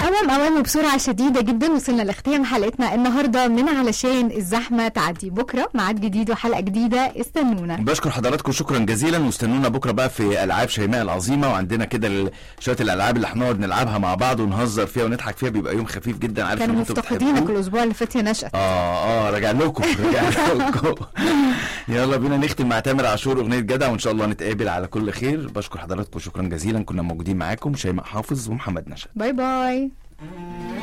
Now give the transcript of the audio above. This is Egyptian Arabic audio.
أوام أوام وبسرعة شديدة جدا وصلنا لختام حلقتنا النهاردة من علشان الزحمة تعدي بكرة ميعاد جديد وحلقة جديدة استنونا بشكر حضراتكم شكرا جزيلا واستنونا بكره بقى في العاب شيماء العظيمه وعندنا كده ال- شويه الالعاب اللي هنقعد نلعبها مع بعض ونهزر فيها ونضحك فيها بيبقى يوم خفيف جدا عارف كانوا إن انتوا مفتقدينك بتحبوه. الأسبوع اللي فات يا نشأت اه اه رجع لكم رجع لكم يلا بينا نختم مع تامر عاشور اغنيه جدع وان شاء الله نتقابل على كل خير بشكر حضراتكم شكرا جزيلا كنا موجودين معاكم شيماء حافظ ومحمد نشأت باي باي